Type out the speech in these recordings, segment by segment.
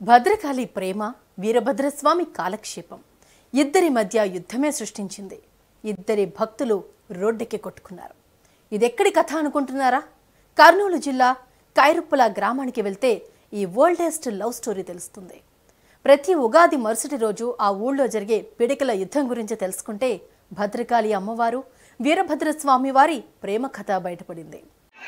భద్రకాళి ప్రేమ వీరభద్రస్వామి కాలక్షేపం ఇద్దరి మధ్య యుద్ధమే సృష్టించింది ఇద్దరి భక్తులు రోడ్డెక్కి కొట్టుకున్నారు ఇదెక్కడి కథ అనుకుంటున్నారా కర్నూలు జిల్లా కైరుప్పల గ్రామానికి వెళ్తే ఈ ఓల్డెస్ట్ లవ్ స్టోరీ తెలుస్తుంది ప్రతి ఉగాది మరుసటి రోజు ఆ ఊళ్ళో జరిగే పిడికల యుద్ధం గురించి తెలుసుకుంటే భద్రకాళి అమ్మవారు వీరభద్రస్వామి వారి ప్రేమ కథ బయటపడింది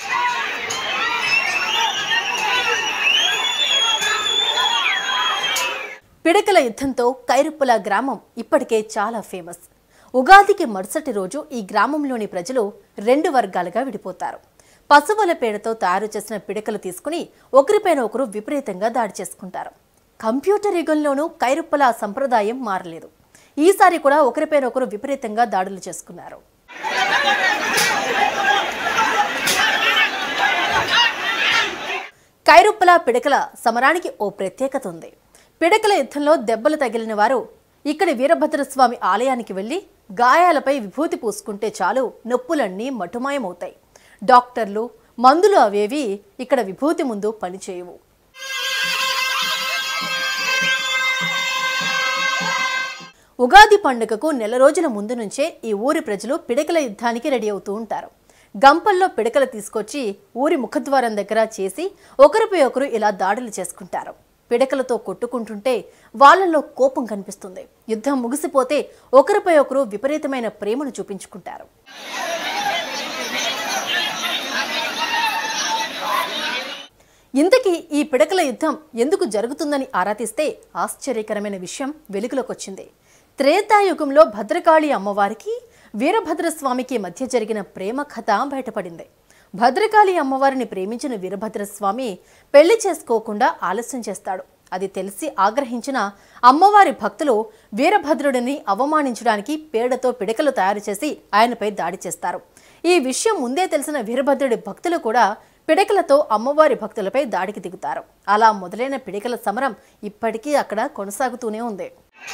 పిడకల యుద్ధంతో కైరుప్పల గ్రామం ఇప్పటికే చాలా ఫేమస్ ఉగాదికి మరుసటి రోజు ఈ గ్రామంలోని ప్రజలు రెండు వర్గాలుగా విడిపోతారు పశువుల పేడతో తయారు చేసిన పిడకలు తీసుకుని ఒకరిపైన ఒకరు విపరీతంగా దాడి చేసుకుంటారు కంప్యూటర్ యుగంలోనూ కైరుప్పల సంప్రదాయం మారలేదు ఈసారి కూడా ఒకరిపైన ఒకరు విపరీతంగా దాడులు చేసుకున్నారు కైరుప్పల పిడకల సమరానికి ఓ ప్రత్యేకత ఉంది పిడకల యుద్ధంలో దెబ్బలు తగిలిన వారు ఇక్కడి వీరభద్రస్వామి ఆలయానికి వెళ్లి గాయాలపై విభూతి పూసుకుంటే చాలు నొప్పులన్నీ మటుమాయమవుతాయి డాక్టర్లు మందులు అవేవి ఇక్కడ విభూతి ముందు పనిచేయవు ఉగాది పండుగకు నెల రోజుల ముందు నుంచే ఈ ఊరి ప్రజలు పిడకల యుద్ధానికి రెడీ అవుతూ ఉంటారు గంపల్లో పిడకలు తీసుకొచ్చి ఊరి ముఖద్వారం దగ్గర చేసి ఒకరిపై ఒకరు ఇలా దాడులు చేసుకుంటారు పిడకలతో కొట్టుకుంటుంటే వాళ్ళల్లో కోపం కనిపిస్తుంది యుద్ధం ముగిసిపోతే ఒకరిపై ఒకరు విపరీతమైన ప్రేమను చూపించుకుంటారు ఇంతకీ ఈ పిడకల యుద్ధం ఎందుకు జరుగుతుందని ఆరా తీస్తే ఆశ్చర్యకరమైన విషయం వెలుగులోకి వచ్చింది త్రేతాయుగంలో భద్రకాళి అమ్మవారికి వీరభద్రస్వామికి మధ్య జరిగిన ప్రేమ కథ బయటపడింది భద్రకాళి అమ్మవారిని ప్రేమించిన వీరభద్రస్వామి పెళ్లి చేసుకోకుండా ఆలస్యం చేస్తాడు అది తెలిసి ఆగ్రహించిన అమ్మవారి భక్తులు వీరభద్రుడిని అవమానించడానికి పేడతో పిడకలు తయారు చేసి ఆయనపై దాడి చేస్తారు ఈ విషయం ముందే తెలిసిన వీరభద్రుడి భక్తులు కూడా పిడకలతో అమ్మవారి భక్తులపై దాడికి దిగుతారు అలా మొదలైన పిడకల సమరం ఇప్పటికీ అక్కడ కొనసాగుతూనే ఉంది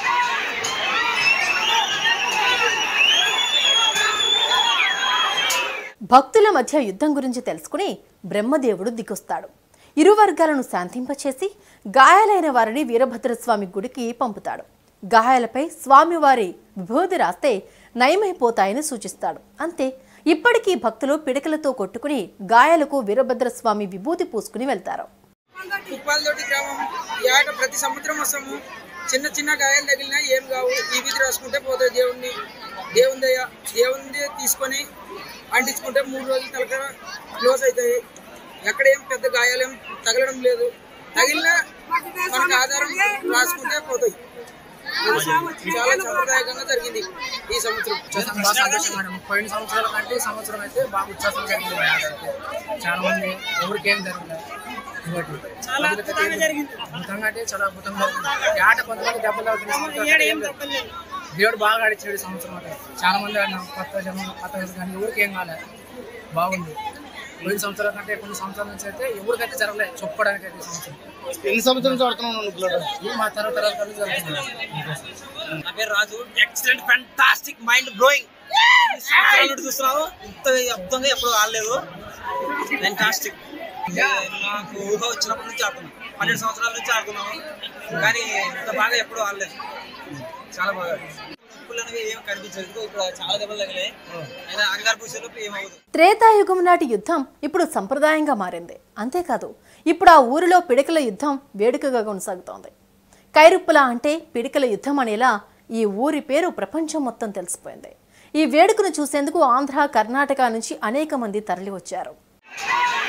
భక్తుల మధ్య యుద్ధం గురించి తెలుసుకుని బ్రహ్మదేవుడు దిగొస్తాడు ఇరు వర్గాలను శాంతింపచేసి గాయాలైన వారిని వీరభద్రస్వామి గుడికి పంపుతాడు గాయాలపై స్వామివారి విభూతి రాస్తే నయమైపోతాయని సూచిస్తాడు అంతే ఇప్పటికీ భక్తులు పిడకలతో కొట్టుకుని గాయాలకు వీరభద్రస్వామి విభూతి పూసుకుని వెళ్తారు కుప్పాలతోటి గ్రామం ఈ ఆట ప్రతి సంవత్సరం వస్తాము చిన్న చిన్న గాయాలు తగిలినా ఏం కావు ఈ విధి రాసుకుంటే పోతుంది దేవుణ్ణి దేవుని దయ దేవుని తీసుకొని అంటించుకుంటే మూడు రోజులు తలక క్లోజ్ అవుతాయి ఎక్కడ ఏం పెద్ద గాయాలు ఏం తగలడం లేదు తగిలినా మనకు ఆధారం రాసుకుంటే పోతాయి చాలా సంప్రదాయకంగా జరిగింది ఈ సంవత్సరం ఉత్సాహం బాగా సంతోషంగా ఉంది. పోయిన సంవత్సరాల కంటే ఈ సంవత్సరం అయితే బాగా ఉత్సాహం జరిగింది మా ఆట అయితే. చాలా మంది ఎవరికి ఏం జరిగింది ఇంకోటి ప్రజలకైతే ఏం అద్భుతంగా అంటే చాలా అద్భుతంగా జరిగింది ఈ ఆట కొంతమంది దెబ్బలు అవుతుంది ఏం లేదు. దేవుడు బాగా ఆడిచ్చాడు ఈ సంవత్సరం అయితే చాలా మంది ఆడినాం కొత్త జనం కొత్త జనం కానీ ఎవరికి ఏం కాలేదు బాగుంది పోయిన సంవత్సరాల కంటే కొన్ని సంవత్సరాల నుంచి అయితే ఎవరికైతే జరగలేదు చెప్పుకోవడానికి అయితే ఈ సంవత్సరం ఎన్ని సంవత్సరాల నుంచి ఆడుతున్నావు నువ్వు బ్లడ్ ఇది మా తరం తరాల కలిసి జరుగుతుంది నా పేరు Raju excellent fantastic mind blowing సంవత్సరాల నుండి చూస్తున్నావు ఇంత అద్భుతంగా ఎప్పుడు ఆడలేదు ఫ్యాంటాస్టిక్ నాకు ఊహ వచ్చినప్పటి నుంచి ఆడుతున్నాం పన్నెండు సంవత్సరాల నుంచి ఆడుతున్నాము కానీ ఇంత బాగా ఎప్పుడు ఆడలేదు చాలా బాగా నొప్పులు అనేవి ఏం కనిపించదు ఇప్పుడు చాలా దెబ్బలు తగిలాయి అయినా అంగారు పూసేలోపు ఏమవుతుంది త్రేతాయుగం నాటి యుద్ధం ఇప్పుడు సంప్రదాయంగా మారింది అంతేకాదు ఇప్పుడు ఆ ఊరిలో పిడకల యుద్ధం వేడుకగా కొనసాగుతోంది కైరుప్పల అంటే పిడికల యుద్ధం అనేలా ఈ ఊరి పేరు ప్రపంచం మొత్తం తెలిసిపోయింది ఈ వేడుకను చూసేందుకు ఆంధ్ర కర్ణాటక నుంచి అనేక మంది తరలి వచ్చారు